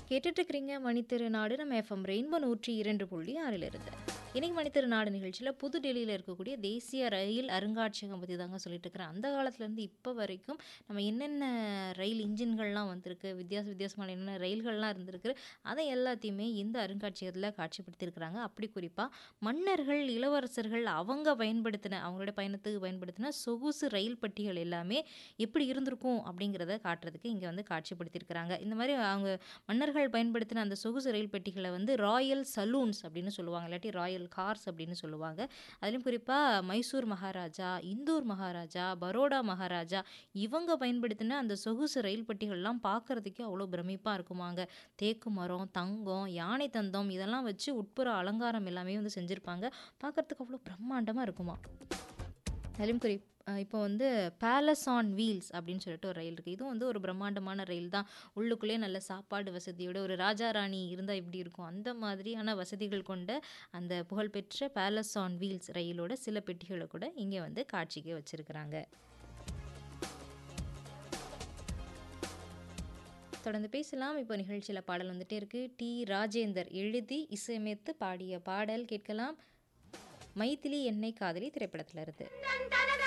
கேட்டுட்டு இருக்கிறீங்க மணித்திருநாடு நம்ம எஃப்எம் ரெயின்போ நூற்றி இரண்டு புள்ளி ஆறில் இருந்து இன்னைக்கு மணித்திருநாடு நிகழ்ச்சியில் புது டெல்லியில் இருக்கக்கூடிய தேசிய ரயில் அருங்காட்சியகம் பற்றி தாங்க சொல்லிட்டு இருக்கிறேன் அந்த காலத்துலேருந்து இப்போ வரைக்கும் நம்ம என்னென்ன ரயில் இன்ஜின்கள்லாம் வந்திருக்கு வித்தியாச வித்தியாசமான என்னென்ன ரயில்கள்லாம் இருந்திருக்கு அதை எல்லாத்தையுமே இந்த அருங்காட்சியகத்தில் காட்சிப்படுத்தியிருக்கிறாங்க அப்படி குறிப்பாக மன்னர்கள் இளவரசர்கள் அவங்க பயன்படுத்தின அவங்களுடைய பயணத்துக்கு பயன்படுத்தின சொகுசு ரயில் பட்டிகள் எல்லாமே எப்படி இருந்திருக்கும் அப்படிங்கிறத காட்டுறதுக்கு இங்கே வந்து காட்சிப்படுத்தியிருக்கிறாங்க இந்த மாதிரி அவங்க மன்னர்கள் பயன்படுத்தின அந்த சொகுசு ரயில் பெட்டிகளை வந்து ராயல் சலூன்ஸ் அப்படின்னு சொல்லுவாங்க இல்லாட்டி ராயல் கார்ஸ் அப்படின்னு சொல்லுவாங்க அதுலேயும் குறிப்பாக மைசூர் மகாராஜா இந்தூர் மகாராஜா பரோடா மகாராஜா இவங்க பயன்படுத்தின அந்த சொகுசு ரயில் பெட்டிகள்லாம் பார்க்கறதுக்கே அவ்வளோ பிரமிப்பாக இருக்குமாங்க தேக்கு மரம் தங்கம் யானை தந்தம் இதெல்லாம் வச்சு உட்புற அலங்காரம் எல்லாமே வந்து செஞ்சுருப்பாங்க பார்க்கறதுக்கு அவ்வளோ பிரம்மாண்டமாக இருக்குமா அதுலேயும் குறி அஹ் இப்போ வந்து பேலஸ் ஆன் வீல்ஸ் அப்படின்னு சொல்லிட்டு ஒரு ரயில் இருக்குது இதுவும் வந்து ஒரு பிரம்மாண்டமான ரயில் தான் உள்ளுக்குள்ளேயே நல்ல சாப்பாடு வசதியோட ஒரு ராஜா ராணி இருந்தால் எப்படி இருக்கும் அந்த மாதிரியான வசதிகள் கொண்ட அந்த புகழ்பெற்ற பேலஸ் ஆன் வீல்ஸ் ரயிலோட சில பெட்டிகளை கூட இங்கே வந்து காட்சிக்கு வச்சுருக்கிறாங்க தொடர்ந்து பேசலாம் இப்போ நிகழ்ச்சியில் பாடல் வந்துட்டே இருக்கு டி ராஜேந்தர் எழுதி இசையமைத்து பாடிய பாடல் கேட்கலாம் மைத்திலி என்னை காதலி திரைப்படத்தில் இருந்து